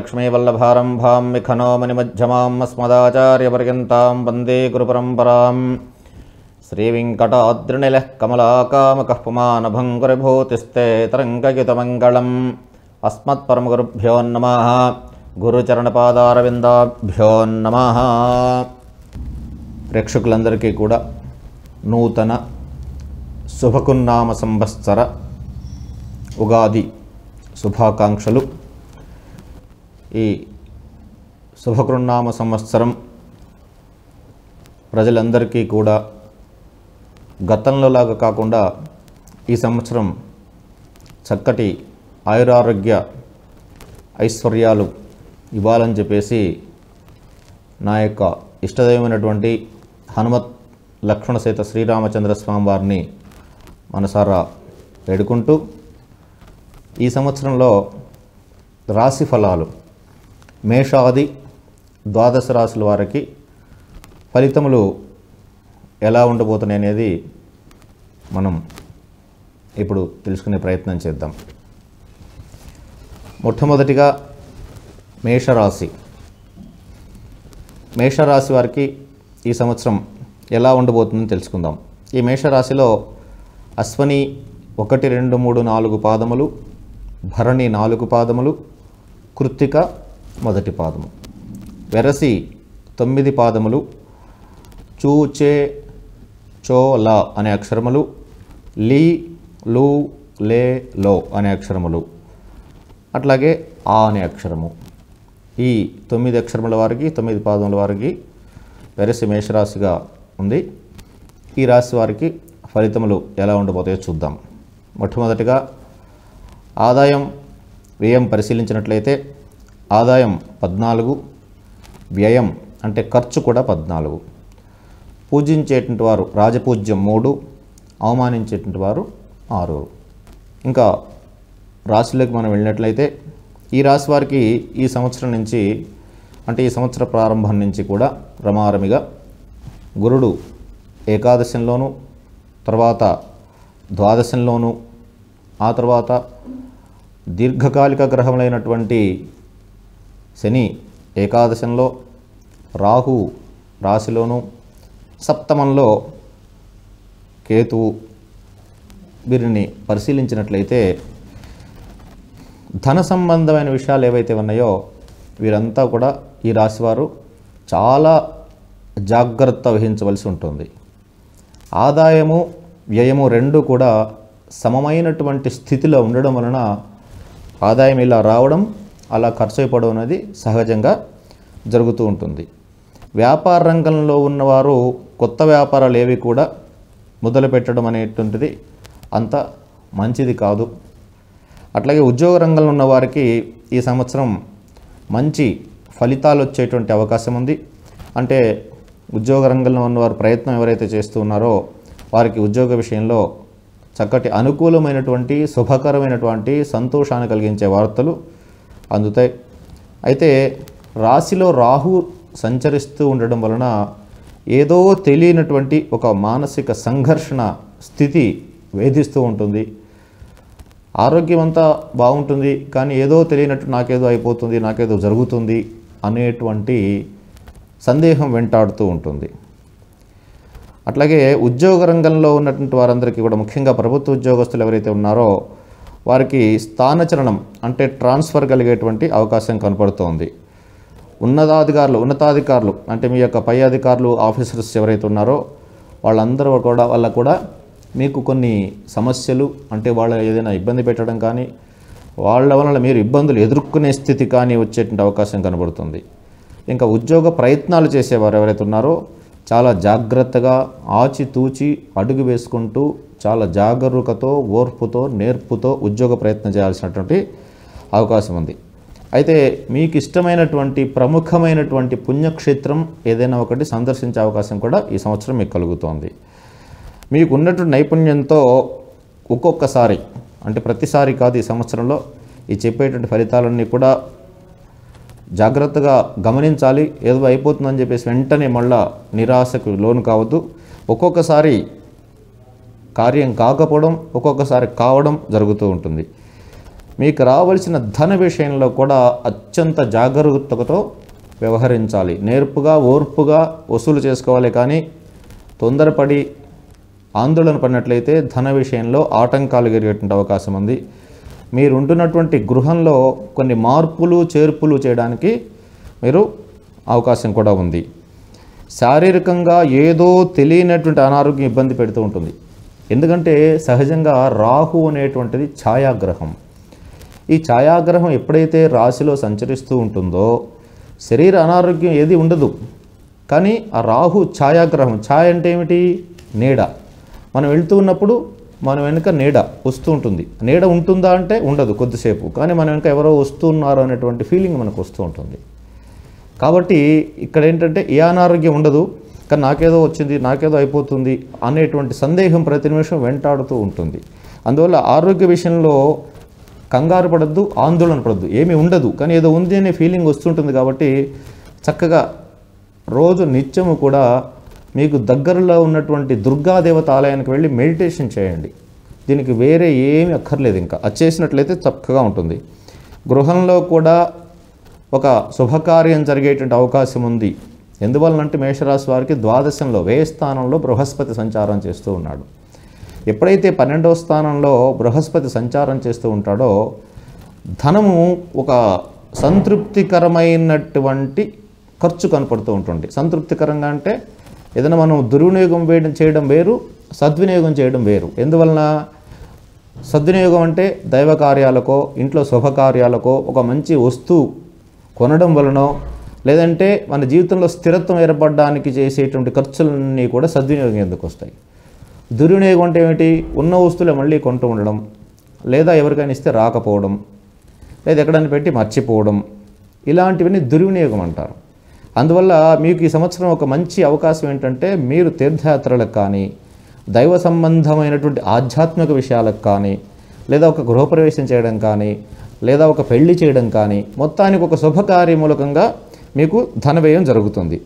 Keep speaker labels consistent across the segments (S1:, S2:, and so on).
S1: లక్ష్మీవల్లభారంభాం మిఖనో మణిమధ్యమాం అస్మదాచార్యపర్యంతాం వందే గురుపరంపరాం శ్రీవింకటాద్రినిలः కమలాకామకः పుమానభంగురిభూతిస్తే తరంగయుతమంగళం అస్మత్పరమగురుభ్యో నమ గురుచరణపాదారవిందాభ్యో నమ ప్రేక్షకులందరికీ కూడా నూతన శుభకున్నామ సంవత్సర ఉగాది శుభాకాంక్షలు ఈ శుభకృన్నామ సంవత్సరం ప్రజలందరికీ కూడా గతంలో లాగా కాకుండా ఈ సంవత్సరం చక్కటి ఆయురారోగ్య ఐశ్వర్యాలు ఇవ్వాలని చెప్పేసి నా యొక్క ఇష్టదైవమైనటువంటి హనుమత్ లక్ష్మణ సహిత శ్రీరామచంద్ర స్వామి వారిని మనసారా వేడుకుంటూ ఈ సంవత్సరంలో రాశి ఫలాలు మేషాది ద్వాదశ రాశుల వారికి ఫలితములు ఎలా ఉండబోతున్నాయి అనేది మనం ఇప్పుడు తెలుసుకునే ప్రయత్నం చేద్దాం మొట్టమొదటిగా మేషరాశి మేషరాశి వారికి ఈ సంవత్సరం ఎలా ఉండబోతుందని తెలుసుకుందాం ఈ మేషరాశిలో అశ్వని ఒకటి రెండు మూడు నాలుగు పాదములు భరణి నాలుగు పాదములు కృత్తిక మొదటి పాదము వెరసి తొమ్మిది పాదములు చూచే చో ల అనే అక్షరములు లీ లు లే లో అనే అక్షరములు అట్లాగే ఆ అనే అక్షరము ఈ తొమ్మిది అక్షరముల వారికి తొమ్మిది పాదముల వారికి వెరసి మేషరాశిగా ఉంది ఈ రాశి వారికి ఫలితములు ఎలా ఉండబోతాయో చూద్దాం మొట్టమొదటిగా ఆదాయం వ్యయం పరిశీలించినట్లయితే ఆదాయం పద్నాలుగు వ్యయం అంటే ఖర్చు కూడా పద్నాలుగు పూజించేటువంటి వారు రాజపూజ్యం మూడు అవమానించేటువంటి వారు ఆరు ఇంకా రాశిలోకి మనం వెళ్ళినట్లయితే ఈ రాశి వారికి ఈ సంవత్సరం నుంచి అంటే ఈ సంవత్సర ప్రారంభం నుంచి కూడా రమారమిగా గురుడు ఏకాదశంలోను తర్వాత ద్వాదశంలోను ఆ తర్వాత దీర్ఘకాలిక గ్రహములైనటువంటి శని ఏకాదశంలో రాహు రాశిలోను సప్తమంలో కేతువు వీరిని పరిశీలించినట్లయితే ధన సంబంధమైన విషయాలు ఏవైతే ఉన్నాయో వీరంతా కూడా ఈ రాశివారు చాలా జాగ్రత్త వహించవలసి ఉంటుంది ఆదాయము వ్యయము రెండు కూడా సమమైనటువంటి స్థితిలో ఉండడం వలన ఆదాయం ఇలా రావడం అలా ఖర్చు అయిపోవడం అనేది సహజంగా జరుగుతూ ఉంటుంది వ్యాపార రంగంలో ఉన్నవారు కొత్త వ్యాపారాలు ఏవి కూడా మొదలు పెట్టడం అనేటువంటిది అంత మంచిది కాదు అట్లాగే ఉద్యోగ రంగంలో ఉన్న వారికి ఈ సంవత్సరం మంచి ఫలితాలు వచ్చేటువంటి అవకాశం ఉంది అంటే ఉద్యోగ రంగంలో ఉన్నవారు ప్రయత్నం ఎవరైతే చేస్తూ ఉన్నారో వారికి ఉద్యోగ విషయంలో చక్కటి అనుకూలమైనటువంటి శుభకరమైనటువంటి సంతోషాన్ని కలిగించే వార్తలు అందుతాయి అయితే రాశిలో రాహు సంచరిస్తూ ఉండడం వలన ఏదో తెలియనటువంటి ఒక మానసిక సంఘర్షణ స్థితి వేధిస్తూ ఉంటుంది ఆరోగ్యం అంతా బాగుంటుంది కానీ ఏదో తెలియనట్టు నాకేదో అయిపోతుంది నాకేదో జరుగుతుంది అనేటువంటి సందేహం వెంటాడుతూ ఉంటుంది అట్లాగే ఉద్యోగ రంగంలో ఉన్నటువంటి వారందరికీ కూడా ముఖ్యంగా ప్రభుత్వ ఉద్యోగస్తులు ఎవరైతే ఉన్నారో వారికి స్థానచలనం అంటే ట్రాన్స్ఫర్ కలిగేటువంటి అవకాశం కనపడుతోంది ఉన్నతాధికారులు ఉన్నతాధికారులు అంటే మీ యొక్క పై అధికారులు ఆఫీసర్స్ ఎవరైతే ఉన్నారో వాళ్ళందరూ కూడా వాళ్ళ కూడా మీకు కొన్ని సమస్యలు అంటే వాళ్ళ ఏదైనా ఇబ్బంది పెట్టడం కానీ వాళ్ళ వలన మీరు ఇబ్బందులు ఎదుర్కొనే స్థితి కానీ వచ్చేటువంటి అవకాశం కనబడుతుంది ఇంకా ఉద్యోగ ప్రయత్నాలు చేసేవారు ఎవరైతే ఉన్నారో చాలా జాగ్రత్తగా ఆచితూచి అడుగు వేసుకుంటూ చాలా జాగరూకతో ఓర్పుతో నేర్పుతో ఉద్యోగ ప్రయత్నం చేయాల్సినటువంటి అవకాశం ఉంది అయితే మీకు ఇష్టమైనటువంటి ప్రముఖమైనటువంటి పుణ్యక్షేత్రం ఏదైనా ఒకటి సందర్శించే అవకాశం కూడా ఈ సంవత్సరం మీకు కలుగుతోంది మీకు ఉన్నటువంటి నైపుణ్యంతో ఒక్కొక్కసారి అంటే ప్రతిసారి కాదు ఈ సంవత్సరంలో ఈ చెప్పేటువంటి ఫలితాలన్నీ కూడా జాగ్రత్తగా గమనించాలి ఏదో అయిపోతుందని చెప్పేసి వెంటనే మళ్ళా నిరాశకు లోను కావద్దు ఒక్కొక్కసారి కార్యం కాకపోవడం ఒక్కొక్కసారి కావడం జరుగుతూ ఉంటుంది మీకు రావలసిన ధన విషయంలో కూడా అత్యంత జాగరూకతతో వ్యవహరించాలి నేర్పుగా ఓర్పుగా వసూలు చేసుకోవాలి కానీ తొందరపడి ఆందోళన పడినట్లయితే ధన విషయంలో ఆటంకాలు కలిగేటువంటి అవకాశం ఉంది మీరు ఉంటున్నటువంటి గృహంలో కొన్ని మార్పులు చేర్పులు చేయడానికి మీరు అవకాశం కూడా ఉంది శారీరకంగా ఏదో తెలియనటువంటి అనారోగ్యం ఇబ్బంది పెడుతూ ఉంటుంది ఎందుకంటే సహజంగా రాహు అనేటువంటిది ఛాయాగ్రహం ఈ ఛాయాగ్రహం ఎప్పుడైతే రాశిలో సంచరిస్తూ ఉంటుందో శరీర అనారోగ్యం ఏది ఉండదు కానీ ఆ రాహు ఛాయాగ్రహం ఛాయ అంటే ఏమిటి నీడ మనం వెళ్తూ ఉన్నప్పుడు మన వెనుక నీడ వస్తూ ఉంటుంది నీడ ఉంటుందా అంటే ఉండదు కొద్దిసేపు కానీ మన వెనుక ఎవరో వస్తున్నారు అనేటువంటి ఫీలింగ్ మనకు వస్తూ ఉంటుంది కాబట్టి ఇక్కడ ఏంటంటే ఏ అనారోగ్యం ఉండదు కానీ నాకేదో వచ్చింది నాకేదో అయిపోతుంది అనేటువంటి సందేహం ప్రతి నిమిషం వెంటాడుతూ ఉంటుంది అందువల్ల ఆరోగ్య విషయంలో కంగారు పడద్దు ఆందోళన పడద్దు ఏమీ ఉండదు కానీ ఏదో ఉంది అనే ఫీలింగ్ వస్తుంటుంది కాబట్టి చక్కగా రోజు నిత్యము కూడా మీకు దగ్గరలో ఉన్నటువంటి దుర్గాదేవత ఆలయానికి వెళ్ళి మెడిటేషన్ చేయండి దీనికి వేరే ఏమీ అక్కర్లేదు ఇంకా అది చేసినట్లయితే చక్కగా ఉంటుంది గృహంలో కూడా ఒక శుభకార్యం జరిగేటువంటి అవకాశం ఉంది ఎందువలనంటే మేషరాశి వారికి ద్వాదశంలో వ్యయ స్థానంలో బృహస్పతి సంచారం చేస్తూ ఉన్నాడు ఎప్పుడైతే పన్నెండవ స్థానంలో బృహస్పతి సంచారం చేస్తూ ఉంటాడో ధనము ఒక సంతృప్తికరమైనటువంటి ఖర్చు కనపడుతూ ఉంటుంది సంతృప్తికరంగా అంటే ఏదైనా మనం దుర్వినియోగం వేయడం చేయడం వేరు సద్వినియోగం చేయడం వేరు ఎందువలన సద్వినియోగం అంటే దైవ కార్యాలకో ఇంట్లో శుభకార్యాలకో ఒక మంచి వస్తువు కొనడం వలనో లేదంటే మన జీవితంలో స్థిరత్వం ఏర్పడడానికి చేసేటువంటి ఖర్చులన్నీ కూడా సద్వినియోగం ఎందుకు వస్తాయి దుర్వినియోగం అంటే ఏమిటి ఉన్న వస్తువులే మళ్ళీ కొంటూ ఉండడం లేదా ఎవరికైనా ఇస్తే రాకపోవడం లేదా ఎక్కడైనా పెట్టి మర్చిపోవడం ఇలాంటివన్నీ దుర్వినియోగం అంటారు అందువల్ల మీకు ఈ సంవత్సరం ఒక మంచి అవకాశం ఏంటంటే మీరు తీర్థయాత్రలకు కానీ దైవ సంబంధమైనటువంటి ఆధ్యాత్మిక విషయాలకు కానీ లేదా ఒక గృహప్రవేశం చేయడం కానీ లేదా ఒక పెళ్లి చేయడం కానీ మొత్తానికి ఒక శుభకార్య మూలకంగా మీకు ధన వ్యయం జరుగుతుంది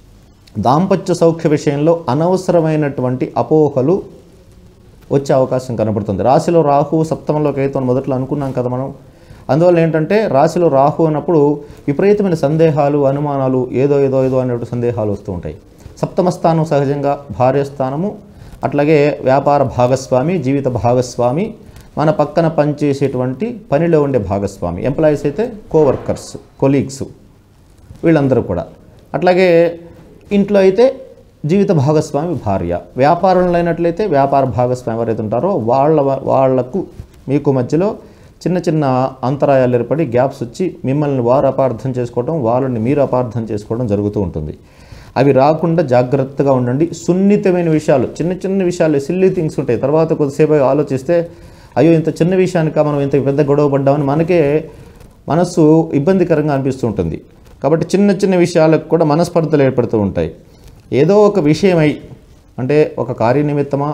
S1: దాంపత్య సౌఖ్య విషయంలో అనవసరమైనటువంటి అపోహలు వచ్చే అవకాశం కనబడుతుంది రాశిలో రాహు సప్తమంలో కేతు మొదట్లో అనుకున్నాం కదా మనం అందువల్ల ఏంటంటే రాశిలో రాహు అన్నప్పుడు విపరీతమైన సందేహాలు అనుమానాలు ఏదో ఏదో ఏదో అనేటువంటి సందేహాలు వస్తూ ఉంటాయి సప్తమ స్థానం సహజంగా భార్య స్థానము అట్లాగే వ్యాపార భాగస్వామి జీవిత భాగస్వామి మన పక్కన పనిచేసేటువంటి పనిలో ఉండే భాగస్వామి ఎంప్లాయీస్ అయితే కోవర్కర్స్ కొలీగ్స్ వీళ్ళందరూ కూడా అట్లాగే ఇంట్లో అయితే జీవిత భాగస్వామి భార్య వ్యాపారంలో అయినట్లయితే వ్యాపార భాగస్వామి ఎవరైతే ఉంటారో వాళ్ళ వాళ్లకు మీకు మధ్యలో చిన్న చిన్న అంతరాయాలు ఏర్పడి గ్యాప్స్ వచ్చి మిమ్మల్ని వారు అపార్థం చేసుకోవడం వాళ్ళని మీరు అపార్థం చేసుకోవడం జరుగుతూ ఉంటుంది అవి రాకుండా జాగ్రత్తగా ఉండండి సున్నితమైన విషయాలు చిన్న చిన్న విషయాలు సిల్లీ థింగ్స్ ఉంటాయి తర్వాత కొద్దిసేపు ఆలోచిస్తే అయ్యో ఇంత చిన్న విషయానికి మనం ఇంత పెద్ద గొడవ పడ్డామని మనకే మనస్సు ఇబ్బందికరంగా అనిపిస్తూ ఉంటుంది కాబట్టి చిన్న చిన్న విషయాలకు కూడా మనస్పర్ధలు ఏర్పడుతూ ఉంటాయి ఏదో ఒక విషయమై అంటే ఒక కార్యనిమిత్తమా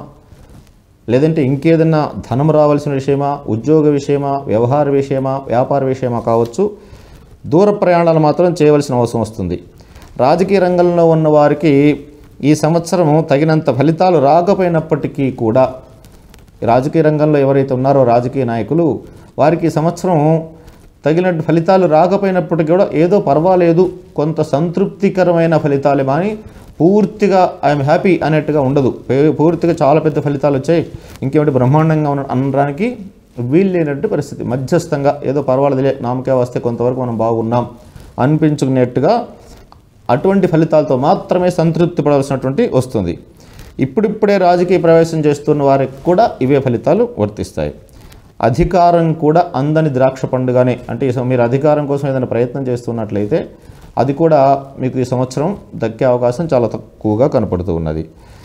S1: లేదంటే ఇంకేదన్నా ధనం రావాల్సిన విషయమా ఉద్యోగ విషయమా వ్యవహార విషయమా వ్యాపార విషయమా కావచ్చు దూర ప్రయాణాలు మాత్రం చేయవలసిన అవసరం వస్తుంది రాజకీయ రంగంలో ఉన్న వారికి ఈ సంవత్సరం తగినంత ఫలితాలు రాకపోయినప్పటికీ కూడా ఈ రాజకీయ రంగంలో ఎవరైతే ఉన్నారో రాజకీయ నాయకులు వారికి ఈ సంవత్సరం తగినట్టు ఫలితాలు రాకపోయినప్పటికీ కూడా ఏదో పర్వాలేదు కొంత సంతృప్తికరమైన ఫలితాలే కానీ పూర్తిగా ఐఎమ్ హ్యాపీ అనేట్టుగా ఉండదు పే- పూర్తిగా చాలా పెద్ద ఫలితాలు వచ్చాయి ఇంకేమిటి బ్రహ్మాండంగా ఉన్న అనడానికి వీలు లేనట్టు పరిస్థితి మధ్యస్థంగా ఏదో పర్వాలేదులే నామకే వస్తే కొంతవరకు మనం బాగున్నాం అనిపించుకునేట్టుగా అటువంటి ఫలితాలతో మాత్రమే సంతృప్తి పడవలసినటువంటి వస్తుంది ఇప్పుడిప్పుడే రాజకీయ ప్రవేశం చేస్తున్న వారికి కూడా ఇవే ఫలితాలు వర్తిస్తాయి అధికారం కూడా అందని ద్రాక్ష పండుగనే అంటే ఈ సం- మీరు అధికారం కోసం ఏదైనా ప్రయత్నం చేస్తున్నట్లయితే అది కూడా మీకు ఈ సంవత్సరం దక్కే అవకాశం చాలా తక్కువగా కనపడుతూ ఉన్నది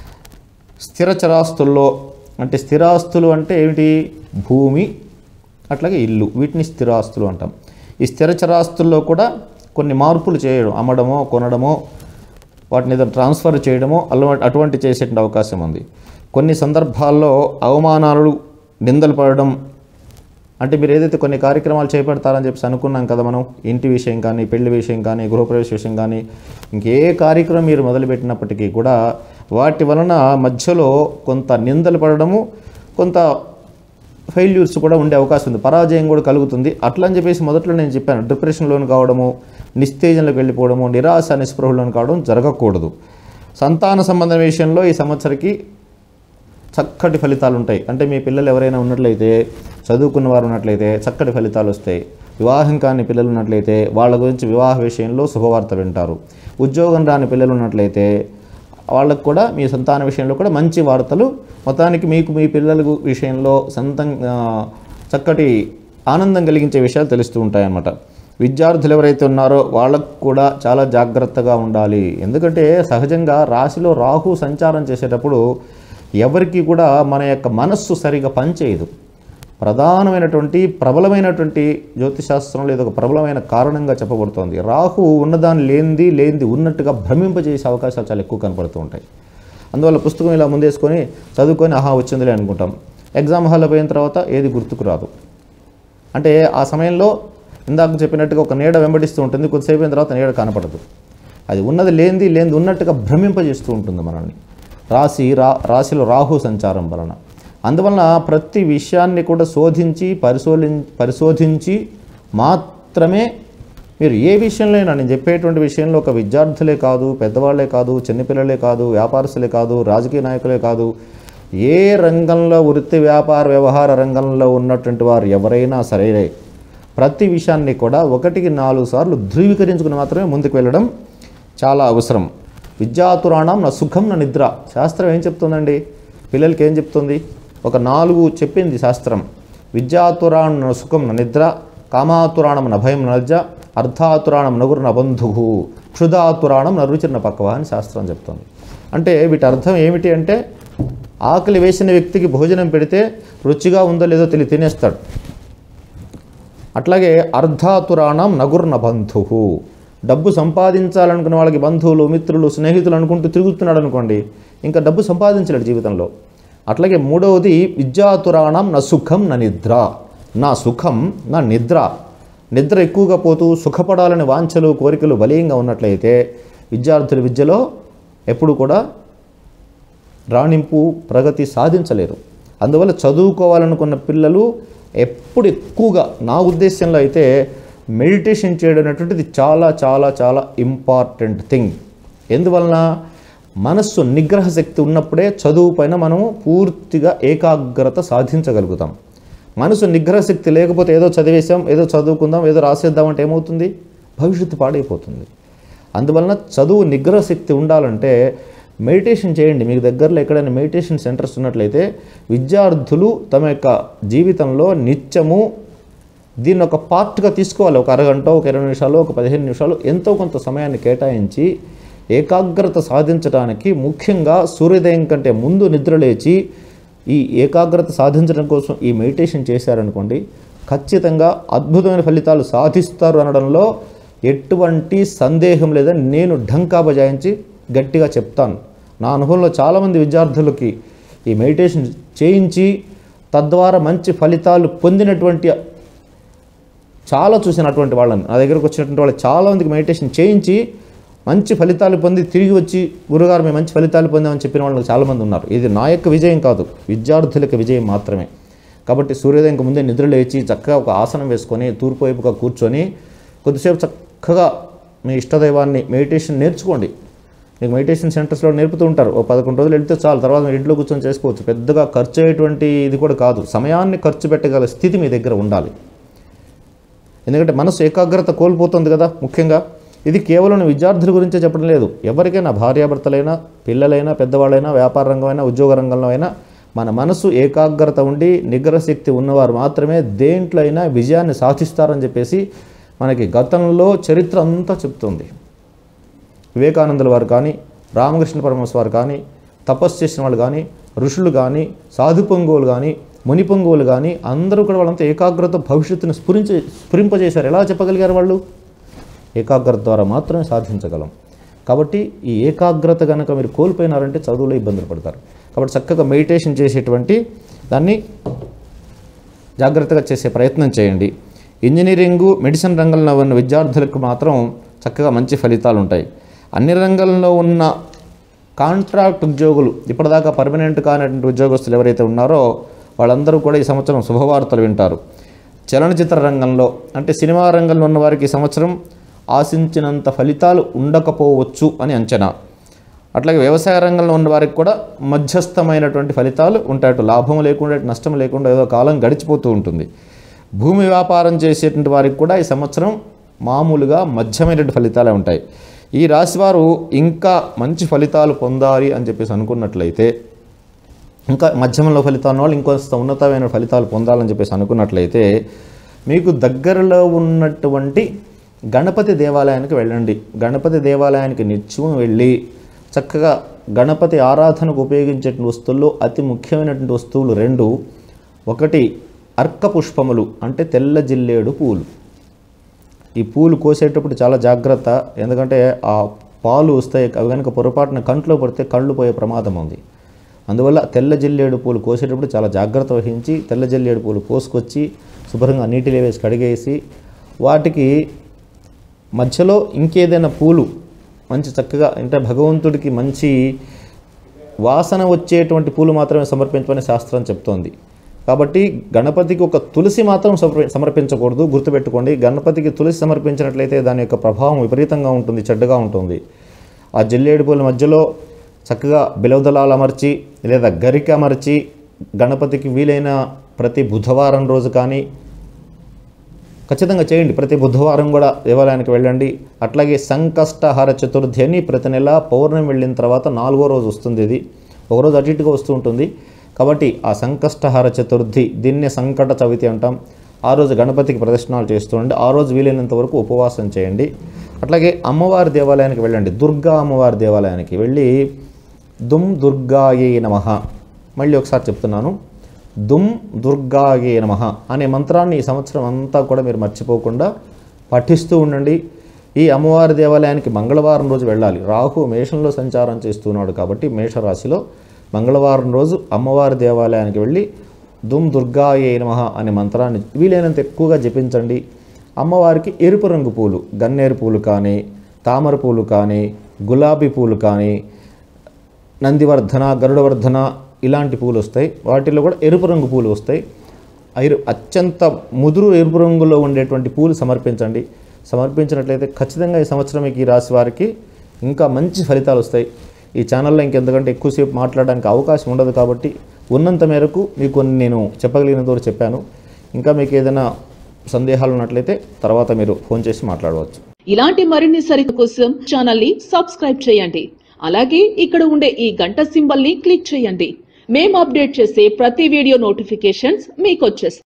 S1: స్థిర చరాస్తుల్లో అంటే స్థిరాస్తులు అంటే ఏమిటి భూమి అట్లాగే ఇల్లు వీటిని స్థిరాస్తులు అంటాం ఈ స్థిర చరాస్తుల్లో కూడా కొన్ని మార్పులు చేయడం అమ్మడమో కొనడమో వాటిని ఏదైనా ట్రాన్స్ఫర్ చేయడమో అలవా అటువంటి చేసేటువంటి అవకాశం ఉంది కొన్ని సందర్భాల్లో అవమానాలు నిందలు పడడం అంటే మీరు ఏదైతే కొన్ని కార్యక్రమాలు చేపడతారని చెప్పేసి అనుకున్నాం కదా మనం ఇంటి విషయం కానీ పెళ్లి విషయం కానీ గృహప్రవేశ విషయం కానీ ఇంకే కార్యక్రమం మీరు మొదలుపెట్టినప్పటికీ కూడా వాటి వలన మధ్యలో కొంత నిందలు పడడము కొంత ఫెయిల్యూర్స్ కూడా ఉండే అవకాశం ఉంది పరాజయం కూడా కలుగుతుంది అట్లా అని చెప్పేసి మొదట్లో నేను చెప్పాను డిప్రెషన్లోని కావడము నిస్తేజంలోకి వెళ్ళిపోవడము నిరాశ నిస్పృహలోని కావడం జరగకూడదు సంతాన సంబంధం విషయంలో ఈ సంవత్సరకి చక్కటి ఫలితాలు ఉంటాయి అంటే మీ పిల్లలు ఎవరైనా ఉన్నట్లయితే చదువుకున్న వారు ఉన్నట్లయితే చక్కటి ఫలితాలు వస్తాయి వివాహం కాని పిల్లలు ఉన్నట్లయితే వాళ్ళ గురించి వివాహ విషయంలో శుభవార్త వింటారు ఉద్యోగం రాని పిల్లలు ఉన్నట్లయితే వాళ్ళకు కూడా మీ సంతాన విషయంలో కూడా మంచి వార్తలు మొత్తానికి మీకు మీ పిల్లల విషయంలో సొంతం ఆ, చక్కటి ఆనందం కలిగించే విషయాలు తెలుస్తూ ఉంటాయన్నమాట విద్యార్థులు ఎవరైతే ఉన్నారో వాళ్ళకు కూడా చాలా జాగ్రత్తగా ఉండాలి ఎందుకంటే సహజంగా రాశిలో రాహు సంచారం చేసేటప్పుడు ఎవరికి కూడా మన యొక్క మనస్సు సరిగా పనిచేయదు ప్రధానమైనటువంటి ప్రబలమైనటువంటి జ్యోతిశాస్త్రంలో ఇది ఒక ప్రబలమైన కారణంగా చెప్పబడుతోంది రాహు ఉన్నదాన్ని లేనిది లేనిది ఉన్నట్టుగా భ్రమింపజేసే అవకాశాలు చాలా ఎక్కువ కనపడుతూ ఉంటాయి అందువల్ల పుస్తకం ఇలా ముందేసుకొని చదువుకొని ఆహా వచ్చిందిలే అనుకుంటాం ఎగ్జామ్ హాల్లో పోయిన తర్వాత ఏది గుర్తుకు రాదు అంటే ఆ సమయంలో ఇందాక చెప్పినట్టుగా ఒక నీడ వెంబడిస్తూ ఉంటుంది కొద్దిసేపు అయిన తర్వాత నీడ కనపడదు అది ఉన్నది లేనిది లేనిది ఉన్నట్టుగా భ్రమింపజేస్తూ ఉంటుంది మనల్ని రాశి రా రాశిలో రాహు సంచారం వలన అందువలన ప్రతి విషయాన్ని కూడా శోధించి పరిశోధి పరిశోధించి మాత్రమే మీరు ఏ విషయంలో అయినా నేను చెప్పేటువంటి విషయంలో ఒక విద్యార్థులే కాదు పెద్దవాళ్ళే కాదు చిన్నపిల్లలే కాదు వ్యాపారస్తులే కాదు రాజకీయ నాయకులే కాదు ఏ రంగంలో వృత్తి వ్యాపార వ్యవహార రంగంలో ఉన్నటువంటి వారు ఎవరైనా సరే ప్రతి విషయాన్ని కూడా ఒకటికి నాలుగు సార్లు ధృవీకరించుకుని మాత్రమే ముందుకు వెళ్ళడం చాలా అవసరం విద్యాతురాణం నా సుఖం నా నిద్ర శాస్త్రం ఏం చెప్తుందండి పిల్లలకి ఏం చెప్తుంది ఒక నాలుగు చెప్పింది శాస్త్రం విద్యాతురాణం నా సుఖం నా నిద్ర కామాతురాణం నా భయం నజ్జ అర్థాతురాణం నగురు నా బంధువు క్షుధాతురాణం నా రుచి నా పక్కవ అని శాస్త్రం చెప్తుంది అంటే వీటి అర్థం ఏమిటి అంటే ఆకలి వేసిన వ్యక్తికి భోజనం పెడితే రుచిగా ఉందో లేదో తెలియ తినేస్తాడు అట్లాగే అర్ధాతురాణం నగుర్న బంధువు డబ్బు సంపాదించాలనుకున్న వాళ్ళకి బంధువులు మిత్రులు స్నేహితులు అనుకుంటూ తిరుగుతున్నాడు అనుకోండి ఇంకా డబ్బు సంపాదించలేడు జీవితంలో అట్లాగే మూడవది విద్యాతురాణం నా సుఖం నా నిద్ర నా సుఖం నా నిద్ర నిద్ర ఎక్కువగా పోతూ సుఖపడాలని వాంఛలు కోరికలు బలీయంగా ఉన్నట్లయితే విద్యార్థుల విద్యలో ఎప్పుడు కూడా రాణింపు ప్రగతి సాధించలేరు అందువల్ల చదువుకోవాలనుకున్న పిల్లలు ఎప్పుడు ఎక్కువగా నా ఉద్దేశంలో అయితే మెడిటేషన్ చేయడం అనేటువంటిది చాలా చాలా చాలా ఇంపార్టెంట్ థింగ్ ఎందువలన మనస్సు నిగ్రహ శక్తి ఉన్నప్పుడే చదువు పైన మనము పూర్తిగా ఏకాగ్రత సాధించగలుగుతాం మనసు నిగ్రహ శక్తి లేకపోతే ఏదో చదివేశాం ఏదో చదువుకుందాం ఏదో రాసేద్దాం అంటే ఏమవుతుంది భవిష్యత్తు పాడైపోతుంది అందువలన చదువు నిగ్రహ శక్తి ఉండాలంటే మెడిటేషన్ చేయండి మీకు దగ్గరలో ఎక్కడైనా మెడిటేషన్ సెంటర్స్ ఉన్నట్లయితే విద్యార్థులు తమ యొక్క జీవితంలో నిత్యము దీన్ని ఒక పార్ట్గా తీసుకోవాలి ఒక అరగంట ఒక ఇరవై నిమిషాలు ఒక పదిహేను నిమిషాలు ఎంతో కొంత సమయాన్ని కేటాయించి ఏకాగ్రత సాధించడానికి ముఖ్యంగా సూర్యోదయం కంటే ముందు నిద్ర లేచి ఈ ఏకాగ్రత సాధించడం కోసం ఈ మెడిటేషన్ చేశారనుకోండి ఖచ్చితంగా అద్భుతమైన ఫలితాలు సాధిస్తారు అనడంలో ఎటువంటి సందేహం లేదని నేను ఢంకా బజాయించి గట్టిగా చెప్తాను నా అనుభవంలో చాలామంది విద్యార్థులకి ఈ మెడిటేషన్ చేయించి తద్వారా మంచి ఫలితాలు పొందినటువంటి చాలా చూసినటువంటి వాళ్ళని నా దగ్గరకు వచ్చినటువంటి వాళ్ళు చాలామందికి మెడిటేషన్ చేయించి మంచి ఫలితాలు పొంది తిరిగి వచ్చి గురుగారు మేము మంచి ఫలితాలు పొందామని చెప్పిన వాళ్ళు చాలామంది ఉన్నారు ఇది నా యొక్క విజయం కాదు విద్యార్థుల యొక్క విజయం మాత్రమే కాబట్టి సూర్యోదయంకి ముందే నిద్ర లేచి చక్కగా ఒక ఆసనం వేసుకొని తూర్పు వైపుగా కూర్చొని కొద్దిసేపు చక్కగా మీ ఇష్టదైవాన్ని మెడిటేషన్ నేర్చుకోండి మీకు మెడిటేషన్ సెంటర్స్లో నేర్పుతూ ఉంటారు ఓ పదకొండు రోజులు వెళ్తే చాలు తర్వాత మీరు ఇంట్లో కూర్చొని చేసుకోవచ్చు పెద్దగా ఖర్చు అయ్యేటువంటి ఇది కూడా కాదు సమయాన్ని ఖర్చు పెట్టగల స్థితి మీ దగ్గర ఉండాలి ఎందుకంటే మనసు ఏకాగ్రత కోల్పోతుంది కదా ముఖ్యంగా ఇది కేవలం విద్యార్థుల గురించే చెప్పడం లేదు ఎవరికైనా భార్యాభర్తలైనా పిల్లలైనా పెద్దవాళ్ళైనా వ్యాపార రంగమైనా ఉద్యోగ రంగంలో అయినా మన మనసు ఏకాగ్రత ఉండి నిగ్రహ శక్తి ఉన్నవారు మాత్రమే దేంట్లో అయినా విజయాన్ని సాధిస్తారని చెప్పేసి మనకి గతంలో చరిత్ర అంతా చెప్తుంది వివేకానందుల వారు కానీ రామకృష్ణ పరమహంస వారు కానీ తపస్సు చేసిన వాళ్ళు కానీ ఋషులు కానీ సాధు పొంగువులు కానీ ముని పొంగువులు కానీ అందరూ కూడా వాళ్ళంతా ఏకాగ్రత భవిష్యత్తును స్ఫురించ స్ఫురింపజేశారు ఎలా చెప్పగలిగారు వాళ్ళు ఏకాగ్రత ద్వారా మాత్రమే సాధించగలం కాబట్టి ఈ ఏకాగ్రత కనుక మీరు కోల్పోయినారంటే చదువులో ఇబ్బందులు పడతారు కాబట్టి చక్కగా మెడిటేషన్ చేసేటువంటి దాన్ని జాగ్రత్తగా చేసే ప్రయత్నం చేయండి ఇంజనీరింగు మెడిసిన్ రంగంలో ఉన్న విద్యార్థులకు మాత్రం చక్కగా మంచి ఫలితాలు ఉంటాయి అన్ని రంగంలో ఉన్న కాంట్రాక్ట్ ఉద్యోగులు ఇప్పటిదాకా పర్మనెంట్ కానటువంటి ఉద్యోగస్తులు ఎవరైతే ఉన్నారో వాళ్ళందరూ కూడా ఈ సంవత్సరం శుభవార్తలు వింటారు చలనచిత్ర రంగంలో అంటే సినిమా రంగంలో ఉన్న వారికి ఈ సంవత్సరం ఆశించినంత ఫలితాలు ఉండకపోవచ్చు అని అంచనా అట్లాగే వ్యవసాయ రంగంలో ఉన్న వారికి కూడా మధ్యస్థమైనటువంటి ఫలితాలు ఉంటాయి అటు లాభం లేకుండా ఇటు నష్టం లేకుండా ఏదో కాలం గడిచిపోతూ ఉంటుంది భూమి వ్యాపారం చేసేటువంటి వారికి కూడా ఈ సంవత్సరం మామూలుగా మధ్యమైనటువంటి ఫలితాలే ఉంటాయి ఈ రాశివారు ఇంకా మంచి ఫలితాలు పొందాలి అని చెప్పేసి అనుకున్నట్లయితే ఇంకా మధ్యమంలో ఫలితాల వాళ్ళు ఇంకొంత ఉన్నతమైన ఫలితాలు పొందాలని చెప్పేసి అనుకున్నట్లయితే మీకు దగ్గరలో ఉన్నటువంటి గణపతి దేవాలయానికి వెళ్ళండి గణపతి దేవాలయానికి నిత్యం వెళ్ళి చక్కగా గణపతి ఆరాధనకు ఉపయోగించేటువంటి వస్తువుల్లో అతి ముఖ్యమైనటువంటి వస్తువులు రెండు ఒకటి అర్క పుష్పములు అంటే తెల్ల జిల్లేడు పూలు ఈ పూలు కోసేటప్పుడు చాలా జాగ్రత్త ఎందుకంటే ఆ పాలు వస్తాయి అవి కనుక పొరపాటున కంట్లో పడితే కళ్ళు పోయే ప్రమాదం ఉంది అందువల్ల తెల్ల జిల్లేడు పూలు కోసేటప్పుడు చాలా జాగ్రత్త వహించి తెల్ల జిల్లేడు పూలు కోసుకొచ్చి శుభ్రంగా నీటిలో వేసి కడిగేసి వాటికి మధ్యలో ఇంకేదైనా పూలు మంచి చక్కగా అంటే భగవంతుడికి మంచి వాసన వచ్చేటువంటి పూలు మాత్రమే సమర్పించమని శాస్త్రం చెప్తోంది కాబట్టి గణపతికి ఒక తులసి మాత్రం సమర్పి- సమర్పించకూడదు గుర్తుపెట్టుకోండి గణపతికి తులసి సమర్పించినట్లయితే దాని యొక్క ప్రభావం విపరీతంగా ఉంటుంది చెడ్డగా ఉంటుంది ఆ జిల్లేడు పూల మధ్యలో చక్కగా బిలవదలాలు అమర్చి లేదా గరిక అమర్చి గణపతికి వీలైన ప్రతి బుధవారం రోజు కానీ ఖచ్చితంగా చేయండి ప్రతి బుధవారం కూడా దేవాలయానికి వెళ్ళండి అట్లాగే సంకష్టహార చతుర్థి అని ప్రతి నెల పౌర్ణమి వెళ్ళిన తర్వాత నాలుగో రోజు వస్తుంది ఇది ఒకరోజు అటు ఇటుగా వస్తూ ఉంటుంది కాబట్టి ఆ సంకష్టహార చతుర్థి దీన్నే సంకట చవితి అంటాం ఆ రోజు గణపతికి ప్రదర్శనలు చేస్తూ ఉండండి ఆ రోజు వీలైనంత వరకు ఉపవాసం చేయండి అట్లాగే అమ్మవారి దేవాలయానికి వెళ్ళండి దుర్గా అమ్మవారి దేవాలయానికి వెళ్ళి దుమ్ దుర్గాయే నమః మళ్ళీ ఒకసారి చెప్తున్నాను దుమ్ దుర్గాయే నమః అనే మంత్రాన్ని ఈ సంవత్సరం అంతా కూడా మీరు మర్చిపోకుండా పఠిస్తూ ఉండండి ఈ అమ్మవారి దేవాలయానికి మంగళవారం రోజు వెళ్ళాలి రాహు మేషంలో సంచారం చేస్తున్నాడు కాబట్టి మేషరాశిలో మంగళవారం రోజు అమ్మవారి దేవాలయానికి వెళ్ళి దుమ్ దుర్గాయే నమః అనే మంత్రాన్ని వీలైనంత ఎక్కువగా జపించండి అమ్మవారికి ఎరుపు రంగు పూలు గన్నేరు పూలు కానీ తామర పూలు కానీ గులాబీ పూలు కానీ నందివర్ధన గరుడవర్ధన ఇలాంటి పూలు వస్తాయి వాటిలో కూడా ఎరుపు రంగు పూలు వస్తాయి ఐరు అత్యంత ముదురు ఎరుపు రంగులో ఉండేటువంటి పూలు సమర్పించండి సమర్పించినట్లయితే ఖచ్చితంగా ఈ సంవత్సరం మీకు ఈ రాశి వారికి ఇంకా మంచి ఫలితాలు వస్తాయి ఈ ఛానల్లో ఇంకెంతకంటే ఎక్కువసేపు మాట్లాడడానికి అవకాశం ఉండదు కాబట్టి ఉన్నంత మేరకు మీకు కొన్ని నేను చెప్పగలిగినంత వరకు చెప్పాను ఇంకా మీకు ఏదైనా సందేహాలు ఉన్నట్లయితే తర్వాత మీరు ఫోన్ చేసి మాట్లాడవచ్చు
S2: ఇలాంటి మరిన్ని సరికు కోసం ఛానల్ ని సబ్స్క్రైబ్ చేయండి అలాగే ఇక్కడ ఉండే ఈ గంట సింబల్ ని క్లిక్ చేయండి మేము అప్డేట్ చేసే ప్రతి వీడియో నోటిఫికేషన్స్ మీకు వచ్చేస్తాయి